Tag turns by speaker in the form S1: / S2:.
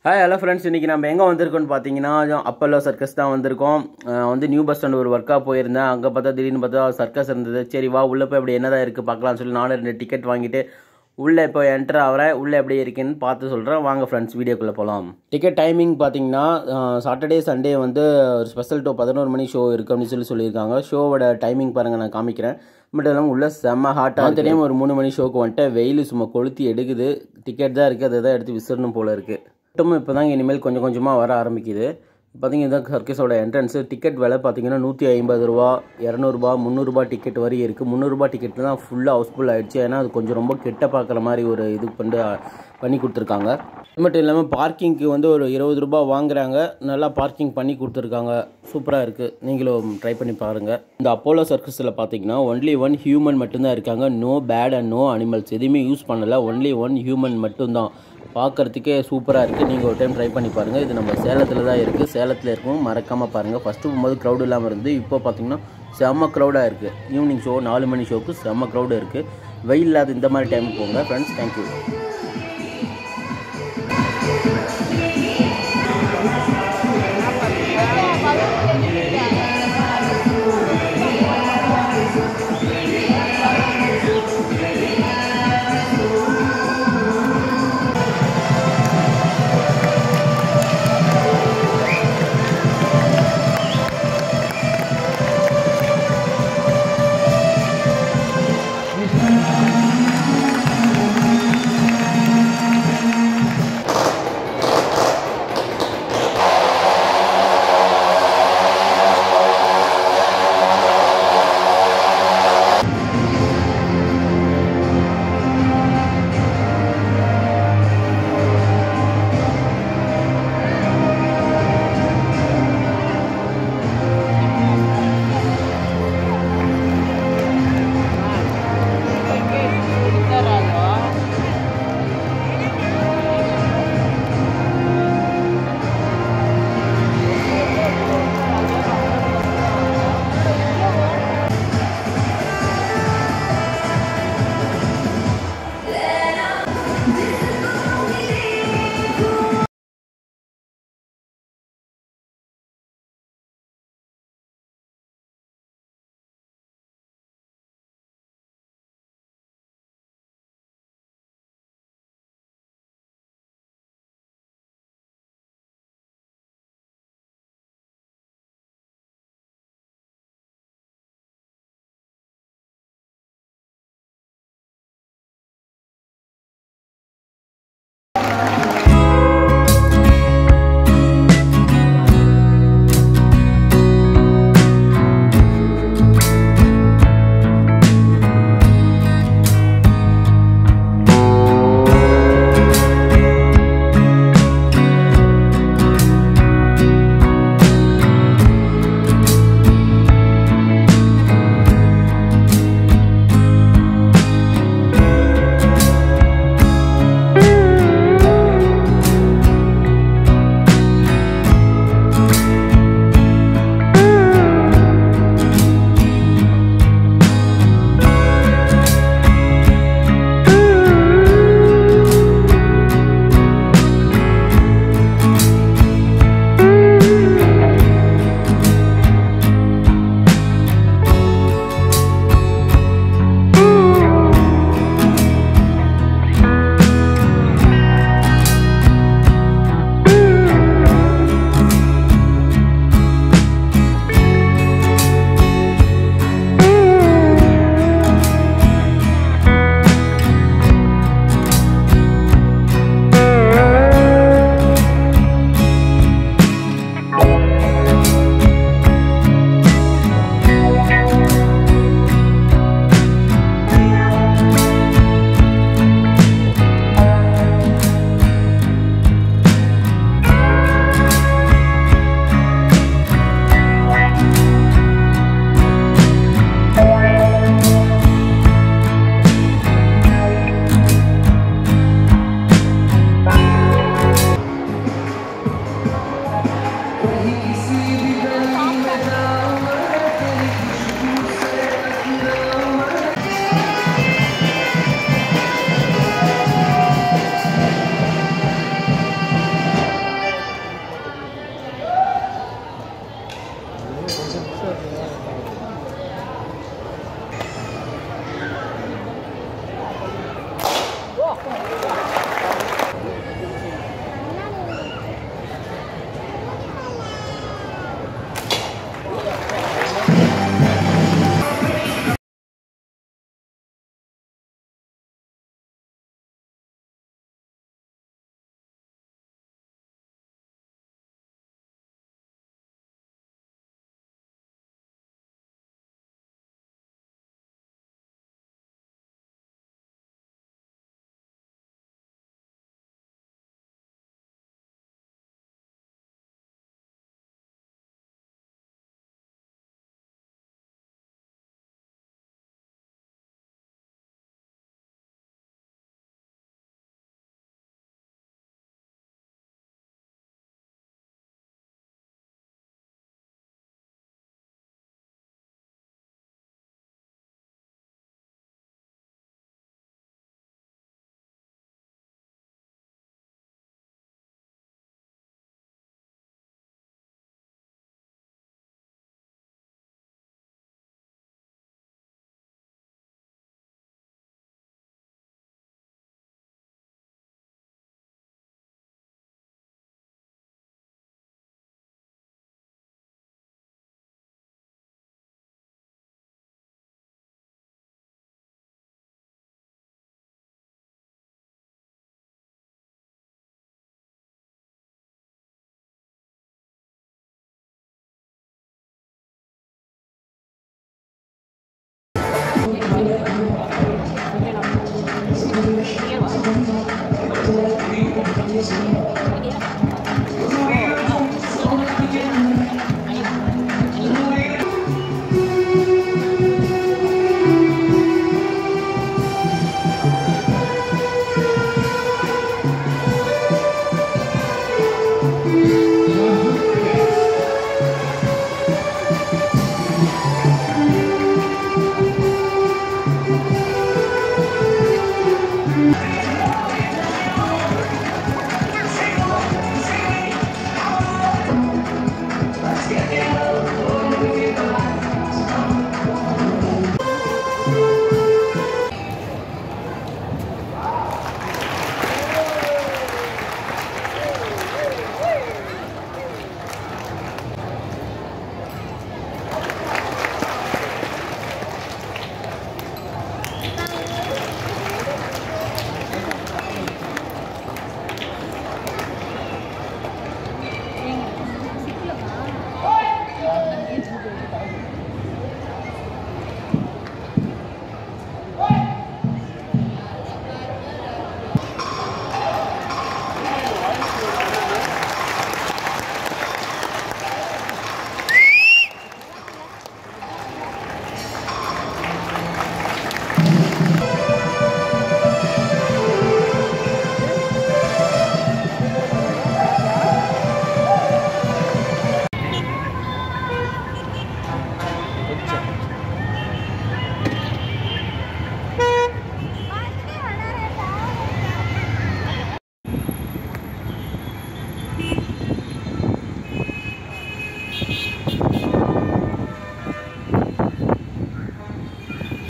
S1: hi hello friends இன்றைக்கி நம்ம எங்கே வந்திருக்கோம்னு பார்த்தீங்கன்னா அப்பல்லோ சர்க்கஸ் தான் வந்திருக்கோம் அஹ் வந்து நியூ பஸ் ஸ்டாண்ட் ஒரு ஒர்க்காக போயிருந்தேன் அங்கே பார்த்தா திடீர்னு பார்த்தா சர்க்கஸ் இருந்தது சரி வா உள்ளே போய் அப்படி என்னதான் இருக்குது பார்க்கலாம்னு சொல்லி நானும் ரெண்டு டிக்கெட் வாங்கிட்டு உள்ளே இப்போ என்டர் ஆகிறேன் உள்ளே எப்படி இருக்குன்னு பார்த்து சொல்கிறேன் வாங்க ஃப்ரெண்ட்ஸ் வீடியோக்குள்ளே போகலாம் டிக்கெட் டைமிங் பார்த்தீங்கன்னா சாட்டர்டே சண்டே வந்து ஒரு ஸ்பெஷல் டோ பதினோரு மணி ஷோ இருக்குது அப்படின்னு சொல்லி சொல்லியிருக்காங்க ஷோவோட டைமிங் பாருங்கள் நான் காமிக்கிறேன் மட்டும் இல்லாமல் உள்ள செம்ம ஹாட்டாக தெரியாமல் ஒரு மூணு மணி ஷோக்கு வந்துட்டு வெயில் சும்மா கொளுத்தி எடுக்குது டிக்கெட் தான் இருக்குது அதை தான் எடுத்து விசிறணும் போல இருக்குது கூட்டமும் இப்போ தாங்க இனிமேல் கொஞ்சம் கொஞ்சமாக வர ஆரம்பிக்குது பார்த்தீங்கன்னா இதான் சர்க்கஸோட என்ட்ரன்ஸு டிக்கெட் விலை பார்த்தீங்கன்னா நூற்றி ஐம்பது ரூபா இரநூறுபா முந்நூறுபா டிக்கெட் வரி இருக்குது முந்நூறுபா டிக்கெட் தான் ஃபுல்லாக ஹவுஸ்ஃபுல் ஆகிடுச்சு ஏன்னா அது கொஞ்சம் ரொம்ப கெட்ட பார்க்குற மாதிரி ஒரு இது பண்ணி பண்ணி கொடுத்துருக்காங்க அது மட்டும் இல்லாமல் பார்க்கிங்க்கு வந்து ஒரு இருபது ரூபா வாங்குறாங்க நல்லா பார்க்கிங் பண்ணி கொடுத்துருக்காங்க சூப்பராக இருக்குது நீங்களும் ட்ரை பண்ணி பாருங்கள் இந்த அப்போலோ சர்க்கஸில் பார்த்தீங்கன்னா ஒன்லி ஒன் ஹியூமன் மட்டும்தான் இருக்காங்க no bat and no animals எதுவுமே யூஸ் பண்ணலை ஒன்லி ஒன் ஹியூமன் மட்டும்தான் பார்க்குறதுக்கே சூப்பராக இருக்குது நீங்கள் ஒரு டைம் ட்ரை பண்ணி பாருங்கள் இது நம்ம சேலத்தில் தான் இருக்குது சேலத்தில் இருக்கும் மறக்காமல் பாருங்கள் ஃபஸ்ட்டு போகும்போது க்ரௌட் இல்லாமல் இருந்து இப்போ பார்த்தீங்கன்னா செம்ம க்ரௌடாக இருக்குது ஈவினிங் ஷோ நாலு மணி ஷோக்கு செம்ம க்ரௌடு இருக்குது வெயில் இல்லாத இந்த மாதிரி டைமுக்கு போங்க ஃப்ரெண்ட்ஸ் தேங்க்யூ
S2: Thank